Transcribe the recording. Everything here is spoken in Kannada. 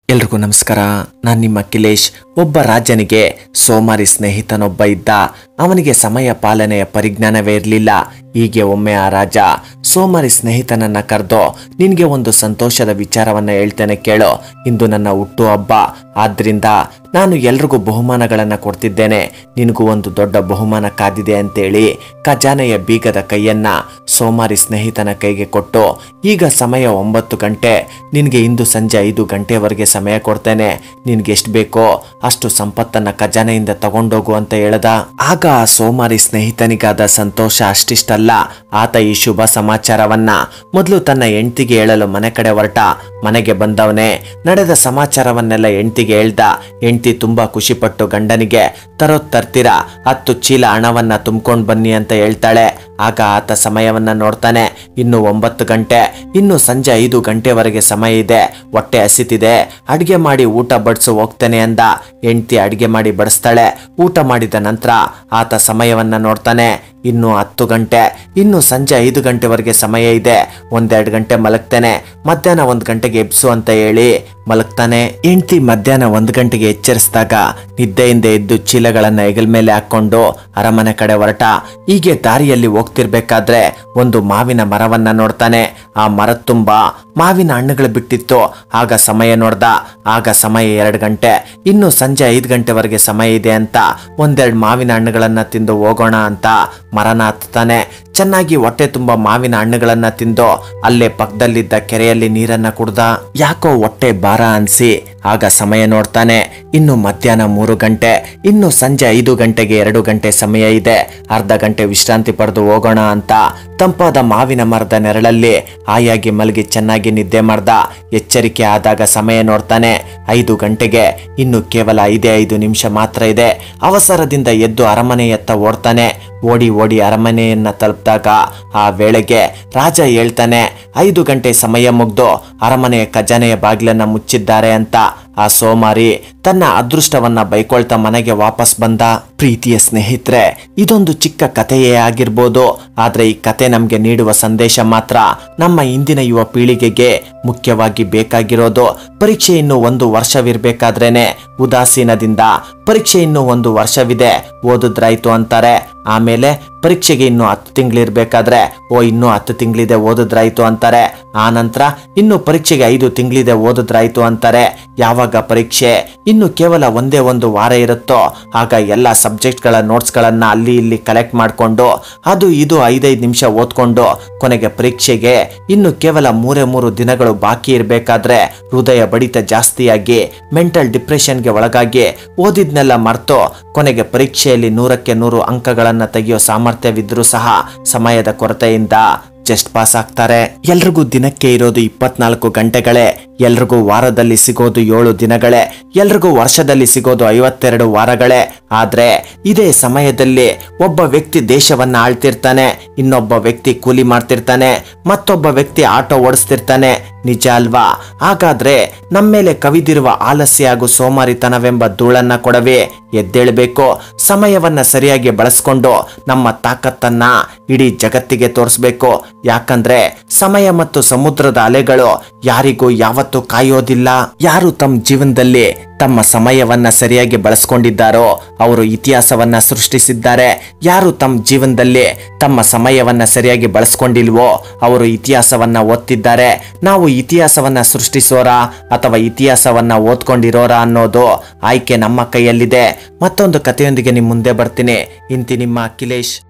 ಎಲ್ರಿಗೂ ನಮಸ್ಕಾರ ನಾನು ನಿಮ್ಮ ಅಖಿಲೇಶ್ ಒಬ್ಬ ರಾಜನಿಗೆ ಸೋಮಾರಿ ಸ್ನೇಹಿತನೊಬ್ಬ ಇದ್ದ ಅವನಿಗೆ ಸಮಯ ಪಾಲನೆಯ ಪರಿಜ್ಞಾನವೇ ಇರಲಿಲ್ಲ ಹೀಗೆ ಒಮ್ಮೆ ಆ ರಾಜ ಸೋಮಾರಿ ಸ್ನೇಹಿತನನ್ನ ಕರೆದು ನಿನಗೆ ಒಂದು ಸಂತೋಷದ ವಿಚಾರವನ್ನ ಹೇಳ್ತೇನೆ ಕೇಳು ಇಂದು ನನ್ನ ಹುಟ್ಟು ಹಬ್ಬ ಆದ್ರಿಂದ ನಾನು ಎಲ್ರಿಗೂ ಬಹುಮಾನಗಳನ್ನ ಕೊಡ್ತಿದ್ದೇನೆ ನಿನಗೂ ಒಂದು ದೊಡ್ಡ ಬಹುಮಾನ ಕಾದಿದೆ ಅಂತೇಳಿ ಖಜಾನೆಯ ಬೀಗದ ಕೈಯನ್ನ ಸೋಮಾರಿ ಸ್ನೇಹಿತನ ಕೈಗೆ ಕೊಟ್ಟು ಈಗ ಸಮಯ ಒಂಬತ್ತು ಗಂಟೆ ನಿನಗೆ ಇಂದು ಸಂಜೆ ಐದು ಗಂಟೆವರೆಗೆ ಸಮಯ ಕೊಡ್ತೇನೆ ನಿನ್ಗೆ ಎಷ್ಟು ಬೇಕೋ ಅಷ್ಟು ಸಂಪತ್ತನ್ನ ಖಜಾನೆಯಿಂದ ತಗೊಂಡೋಗು ಅಂತ ಹೇಳ್ದ ಆಗ ಆ ಸೋಮಾರಿ ಸ್ನೇಹಿತನಿಗಾದ ಸಂತೋಷ ಅಷ್ಟಿಷ್ಟಲ್ಲ ಆತ ಈ ಶುಭ ಸಮಾಚಾರವನ್ನ ಮೊದಲು ತನ್ನ ಹೆಂಡತಿಗೆ ಹೇಳಲು ಮನೆ ಕಡೆ ಹೊರಟ ಮನೆಗೆ ಬಂದವನೇ ನಡೆದ ಸಮಾಚಾರವನ್ನೆಲ್ಲ ಹೆಂಡತಿಗೆ ಹೇಳ್ದ ಹೆಂಡತಿ ತುಂಬಾ ಖುಷಿಪಟ್ಟು ಗಂಡನಿಗೆ ತರೋದ್ ತರ್ತೀರಾ ಹತ್ತು ಚೀಲ ಹಣವನ್ನ ತುಂಬ್ಕೊಂಡ್ ಬನ್ನಿ ಅಂತ ಹೇಳ್ತಾಳೆ ಆಗ ಆತ ಸಮಯವನ್ನ ನೋಡ್ತಾನೆ ಇನ್ನು ಒಂಬತ್ತು ಗಂಟೆ ಇನ್ನು ಸಂಜೆ ಐದು ಗಂಟೆವರೆಗೆ ಸಮಯ ಇದೆ ಹೊಟ್ಟೆ ಹಸಿತಿದೆ ಅಡಿಗೆ ಮಾಡಿ ಊಟ ಬಡಿಸು ಹೋಗ್ತೇನೆ ಅಂದ ಹೆಂಡತಿ ಅಡಿಗೆ ಮಾಡಿ ಬಡಿಸ್ತಾಳೆ ಊಟ ಮಾಡಿದ ನಂತರ ಆತ ಸಮಯವನ್ನ ನೋಡ್ತಾನೆ ಇನ್ನು ಹತ್ತು ಗಂಟೆ ಇನ್ನು ಸಂಜೆ ಐದು ಗಂಟೆವರೆಗೆ ಸಮಯ ಇದೆ ಒಂದೆರಡು ಗಂಟೆ ಮಲಗ್ತೇನೆ ಮಧ್ಯಾಹ್ನ ಒಂದು ಗಂಟೆಗೆ ಎಬ್ಸು ಅಂತ ಹೇಳಿ ಮಲಗ್ತಾನೆ ಹೆಂಡತಿ ಮಧ್ಯಾಹ್ನ ಒಂದು ಗಂಟೆಗೆ ಎಚ್ಚರಿಸಿದಾಗ ನಿದ್ದೆಯಿಂದ ಎದ್ದು ಚೀಲಗಳನ್ನ ಹೆಗಲ ಮೇಲೆ ಹಾಕೊಂಡು ಅರಮನೆ ಕಡೆ ಹೊರಟ ಹೀಗೆ ದಾರಿಯಲ್ಲಿ ಹೋಗ್ತಿರ್ಬೇಕಾದ್ರೆ ಒಂದು ಮಾವಿನ ಮರವನ್ನ ನೋಡ್ತಾನೆ ಆ ಮರದ ತುಂಬ ಮಾವಿನ ಹಣ್ಣುಗಳು ಬಿಟ್ಟಿತ್ತು ಆಗ ಸಮಯ ನೋಡ್ದ ಆಗ ಸಮಯ ಎರಡು ಗಂಟೆ ಇನ್ನು ಸಂಜೆ ಐದು ಗಂಟೆವರೆಗೆ ಸಮಯ ಇದೆ ಅಂತ ಒಂದೆರಡು ಮಾವಿನ ಹಣ್ಣುಗಳನ್ನ ತಿಂದು ಹೋಗೋಣ ಅಂತ ಮರನ ಹತ್ತಾನೆ ಚೆನ್ನಾಗಿ ಹೊಟ್ಟೆ ತುಂಬ ಮಾವಿನ ಹಣ್ಣುಗಳನ್ನ ತಿಂದು ಅಲ್ಲೇ ಪಕ್ಕದಲ್ಲಿದ್ದ ಕೆರೆಯಲ್ಲಿ ನೀರನ್ನ ಕುಡ್ದ ಯಾಕೋ ಹೊಟ್ಟೆ ಭಾರ ಅನ್ಸಿ ಆಗ ಸಮಯ ನೋಡ್ತಾನೆ ಇನ್ನು ಮಧ್ಯಾಹ್ನ ಮೂರು ಗಂಟೆ ಇನ್ನು ಸಂಜೆ ಐದು ಗಂಟೆಗೆ ಎರಡು ಗಂಟೆ ಸಮಯ ಇದೆ ಅರ್ಧ ಗಂಟೆ ವಿಶ್ರಾಂತಿ ಪಡೆದು ಹೋಗೋಣ ಅಂತ ತಂಪಾದ ಮಾವಿನ ಮರದ ನೆರಳಲ್ಲಿ ಆಯಾಗಿ ಮಲಗಿ ಚೆನ್ನಾಗಿ ನಿದ್ದೆ ಮಾಡ್ದ ಎಚ್ಚರಿಕೆ ಆದಾಗ ಸಮಯ ನೋಡ್ತಾನೆ ಐದು ಗಂಟೆಗೆ ಇನ್ನು ಕೇವಲ ಐದೇ ಐದು ನಿಮಿಷ ಮಾತ್ರ ಇದೆ ಅವಸರದಿಂದ ಎದ್ದು ಅರಮನೆಯತ್ತ ಓಡ್ತಾನೆ ಓಡಿ ಓಡಿ ಅರಮನೆಯನ್ನ ತಲುಪಿದಾಗ ಆ ವೇಳೆಗೆ ರಾಜ ಹೇಳ್ತಾನೆ ಐದು ಗಂಟೆ ಸಮಯ ಮುಗ್ದು ಅರಮನೆಯ ಖಜಾನೆಯ ಬಾಗಿಲನ್ನ ಮುಚ್ಚಿದ್ದಾರೆ ಅಂತ ಆ ಸೋಮಾರಿ ತನ್ನ ಅದೃಷ್ಟವನ್ನ ಬೈಕೊಳ್ತಾ ಮನೆಗೆ ವಾಪಸ್ ಬಂದ ಪ್ರೀತಿಯ ಸ್ನೇಹಿತರೆ ಇದೊಂದು ಚಿಕ್ಕ ಕಥೆಯೇ ಆಗಿರ್ಬೋದು ಆದ್ರೆ ಈ ಕತೆ ನಮ್ಗೆ ನೀಡುವ ಸಂದೇಶ ಮಾತ್ರ ನಮ್ಮ ಇಂದಿನ ಯುವ ಪೀಳಿಗೆಗೆ ಮುಖ್ಯವಾಗಿ ಬೇಕಾಗಿರೋದು ಪರೀಕ್ಷೆ ಇನ್ನು ಒಂದು ವರ್ಷವಿರ್ಬೇಕಾದ್ರೇನೆ ಉದಾಸೀನದಿಂದ ಪರೀಕ್ಷೆ ಇನ್ನು ಒಂದು ವರ್ಷವಿದೆ ಓದಿದ್ರಾಯ್ತು ಅಂತಾರೆ ಆಮೇಲೆ ಪರೀಕ್ಷೆಗೆ ಇನ್ನು ಹತ್ತು ತಿಂಗಳಿರ್ಬೇಕಾದ್ರೆ ಓ ಇನ್ನೂ ಹತ್ತು ತಿಂಗಳಿದೆ ಓದಿದ್ರಾಯ್ತು ಅಂತಾರೆ ಆ ನಂತರ ಇನ್ನು ಪರೀಕ್ಷೆಗೆ ಐದು ತಿಂಗಳಿದೆ ಓದಿದ್ರಾಯ್ತು ಅಂತಾರೆ ಯಾವಾಗ ಪರೀಕ್ಷೆ ಇನ್ನು ಕೇವಲ ಒಂದೇ ಒಂದು ವಾರ ಇರುತ್ತೋ ಆಗ ಎಲ್ಲ ಸಬ್ಜೆಕ್ಟ್ಗಳ ನೋಟ್ಸ್ಗಳನ್ನ ಅಲ್ಲಿ ಇಲ್ಲಿ ಕಲೆಕ್ಟ್ ಮಾಡಿಕೊಂಡು ಅದು ಇದು ಐದೈದು ನಿಮಿಷ ಓದ್ಕೊಂಡು ಕೊನೆಗೆ ಪರೀಕ್ಷೆಗೆ ಇನ್ನು ಕೇವಲ ಮೂರೇ ಮೂರು ದಿನಗಳು ಬಾಕಿ ಇರಬೇಕಾದ್ರೆ ಹೃದಯ ಬಡಿತ ಜಾಸ್ತಿಯಾಗಿ ಮೆಂಟಲ್ ಡಿಪ್ರೆಷನ್ಗೆ ಒಳಗಾಗಿ ಓದಿದ್ನೆಲ್ಲ ಮರ್ತು ಕೊನೆಗೆ ಪರೀಕ್ಷೆಯಲ್ಲಿ ನೂರಕ್ಕೆ ನೂರು ಅಂಕಗಳನ್ನ ತೆಗೆಯೋ ಸಾಮರ್ಥ್ಯವಿದ್ರೂ ಸಹ ಸಮಯದ ಕೊರತೆಯಿಂದ ಜಸ್ಟ್ ಪಾಸ್ ಆಗ್ತಾರೆ ಎಲ್ರಿಗೂ ದಿನಕ್ಕೆ ಇರೋದು ಇಪ್ಪತ್ನಾಲ್ಕು ಗಂಟೆಗಳೇ ಎಲ್ರಿಗೂ ವಾರದಲ್ಲಿ ಸಿಗೋದು ಏಳು ದಿನಗಳೇ ಎಲ್ರಿಗೂ ವರ್ಷದಲ್ಲಿ ಸಿಗೋದು ಐವತ್ತೆರಡು ವಾರಗಳೇ ಆದ್ರೆ ಇದೇ ಸಮಯದಲ್ಲಿ ಒಬ್ಬ ವ್ಯಕ್ತಿ ದೇಶವನ್ನ ಆಳ್ತಿರ್ತಾನೆ ಇನ್ನೊಬ್ಬ ವ್ಯಕ್ತಿ ಕೂಲಿ ಮಾಡ್ತಿರ್ತಾನೆ ಮತ್ತೊಬ್ಬ ವ್ಯಕ್ತಿ ಆಟೋ ಓಡಿಸ್ತಿರ್ತಾನೆ ನಿಜ ಅಲ್ವಾ ಹಾಗಾದ್ರೆ ನಮ್ಮೇಲೆ ಕವಿದಿರುವ ಆಲಸ್ಯ ಹಾಗೂ ಸೋಮಾರಿತನವೆಂಬ ಧೂಳನ್ನ ಕೊಡವೆ ಎದ್ದೇಳಬೇಕು ಸಮಯವನ್ನ ಸರಿಯಾಗಿ ಬಳಸ್ಕೊಂಡು ನಮ್ಮ ತಾಕತ್ತನ್ನ ಇಡೀ ಜಗತ್ತಿಗೆ ತೋರಿಸ್ಬೇಕು ಯಾಕಂದ್ರೆ ಸಮಯ ಮತ್ತು ಸಮುದ್ರದ ಅಲೆಗಳು ಯಾರಿಗೂ ಯಾವತ್ತೂ ಕಾಯೋದಿಲ್ಲ ಯಾರು ತಮ್ಮ ಜೀವನದಲ್ಲಿ ತಮ್ಮ ಸಮಯವನ್ನ ಸರಿಯಾಗಿ ಬಳಸ್ಕೊಂಡಿದ್ದಾರೋ ಅವರು ಇತಿಹಾಸವನ್ನ ಸೃಷ್ಟಿಸಿದ್ದಾರೆ ಯಾರು ತಮ್ಮ ಜೀವನದಲ್ಲಿ ತಮ್ಮ ಸಮಯವನ್ನ ಸರಿಯಾಗಿ ಬಳಸ್ಕೊಂಡಿಲ್ವೋ ಅವರು ಇತಿಹಾಸವನ್ನ ಓದ್ತಿದ್ದಾರೆ ನಾವು ಇತಿಹಾಸವನ್ನ ಸೃಷ್ಟಿಸೋರ ಅಥವಾ ಇತಿಹಾಸವನ್ನ ಓದ್ಕೊಂಡಿರೋರ ಅನ್ನೋದು ಆಯ್ಕೆ ನಮ್ಮ ಕೈಯಲ್ಲಿದೆ ಮತ್ತೊಂದು ಕಥೆಯೊಂದಿಗೆ ನಿಮ್ಮ ಮುಂದೆ ಬರ್ತೀನಿ ಇಂತಿ ನಿಮ್ಮ ಅಖಿಲೇಶ್